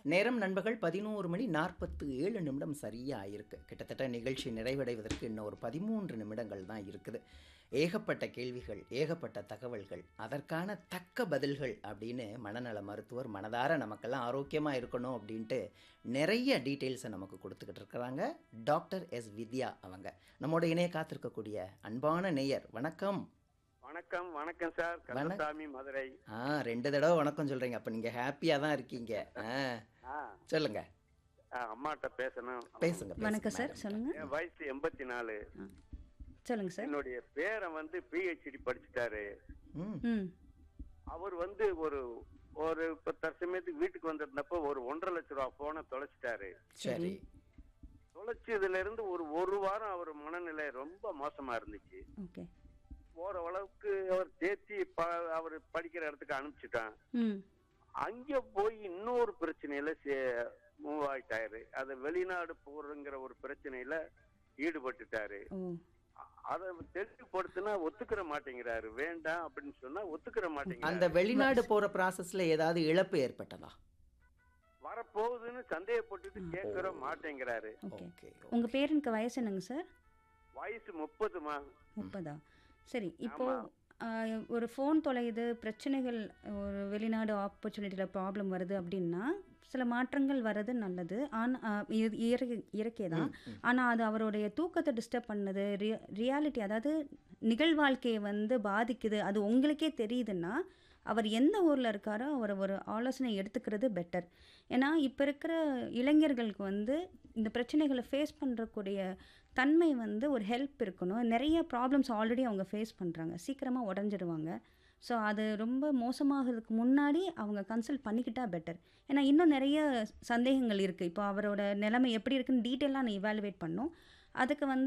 நேரம் நண்பர்கள் பதினோரு மணி நாற்பத்து ஏழு நிமிடம் சரியாக ஆயிருக்கு கிட்டத்தட்ட நிகழ்ச்சி நிறைவடைவதற்கு இன்னும் ஒரு பதிமூன்று நிமிடங்கள் தான் இருக்குது ஏகப்பட்ட கேள்விகள் ஏகப்பட்ட தகவல்கள் அதற்கான தக்க பதில்கள் அப்படின்னு மனநல மருத்துவர் மனதார நமக்கெல்லாம் ஆரோக்கியமாக இருக்கணும் அப்படின்ட்டு நிறைய டீட்டெயில்ஸை நமக்கு கொடுத்துக்கிட்டு இருக்கிறாங்க டாக்டர் எஸ் வித்யா அவங்க நம்மோட இணைய காத்திருக்கக்கூடிய அன்பான நேயர் வணக்கம் வணக்கம் வணக்கம் சார் கந்தசாமி மதுரை ஆ ரெண்டு தடவை வணக்கம் சொல்கிறீங்க அப்போ நீங்கள் ஹாப்பியாக தான் இருக்கீங்க ஆ ஆ, சொல்லுங்க ஆ, அம்மாட்ட பேசணும் பேசுங்க வணக்கம் சார் பேசுங்க. சொல்லுங்க என் வயசு எண்பத்தி நாலு சொல்லுங்க சார் என்னுடைய பேரன் வந்து பிஹெச்டி படிச்சுட்டாரு ம் ம் அவர் வந்து ஒரு ஒரு இப்ப தற்சமயத்துக்கு வீட்டுக்கு வந்திருந்தப்போ ஒரு ஒன்றரை லட்ச ரூபா போனை தொலைச்சிட்டாரு சரி தொலைச்சதுல இருந்து ஒரு ஒரு வாரம் அவர் மனநிலை ரொம்ப மோசமா இருந்துச்சு ஓகே போற அளவுக்கு அவர் தேத்தி ப- அவர் படிக்கிற இடத்துக்கு அனுப்பிச்சுட்டான் ம் அங்க போய் இன்னொரு பிரச்சனையில மூவ் ஆயிட்டாரு அது வெளிநாடு போறங்கிற ஒரு பிரச்சனையில ஈடுபட்டுட்டாரு ஓ அதை தெளிவுபடுத்தினா ஒத்துக்கிற மாட்டேங்கிறாரு வேண்டாம் அப்படின்னு சொன்னா ஒத்துக்கிற அந்த மாட்டேங்கிறாரு வெளிநாடு போற ப்ராசஸ்ல ஏதாவது இழப்பு ஏற்பட்டதா வரப்போகுதுன்னு சந்தேகப்பட்டுட்டு கேட்கற மாட்டேங்கிறாரு ஓகே ஓகே உங்க பேரனுக்கு வயசு என்னங்க சார் வயசு முப்பதுமா முப்பதா சரி இப்போ ஆமா. ஆ, ஒரு ஃபோன் தொலையுது பிரச்சனைகள் ஒரு வெளிநாடு ஆப்பர்ச்சுனிட்டியில் ப்ராப்ளம் வருது அப்படின்னா சில மாற்றங்கள் வர்றது நல்லது ஆனால் இயற்கை தான் ஆனால் அது அவருடைய தூக்கத்தை டிஸ்டர்ப் பண்ணுது ரிய ரியாலிட்டி அதாவது நிகழ்வாழ்க்கையை வந்து பாதிக்குது அது உங்களுக்கே தெரியுதுன்னா அவர் எந்த ஊரில் இருக்காரோ அவர் ஒரு ஆலோசனை எடுத்துக்கிறது பெட்டர் ஏன்னா இப்போ இருக்கிற இளைஞர்களுக்கு வந்து இந்த பிரச்சனைகளை ஃபேஸ் பண்ணுறக்கூடிய தன்மை வந்து ஒரு ஹெல்ப் இருக்கணும் நிறைய ப்ராப்ளம்ஸ் ஆல்ரெடி அவங்க ஃபேஸ் பண்ணுறாங்க சீக்கிரமாக உடஞ்சிடுவாங்க ஸோ அது ரொம்ப மோசமாகிறதுக்கு முன்னாடி அவங்க கன்சல்ட் பண்ணிக்கிட்டா பெட்டர் ஏன்னா இன்னும் நிறைய சந்தேகங்கள் இருக்குது இப்போ அவரோட நிலைமை எப்படி இருக்குன்னு டீட்டெயிலாக நான் இவாலுவேட் பண்ணோம் அதுக்கு வந்து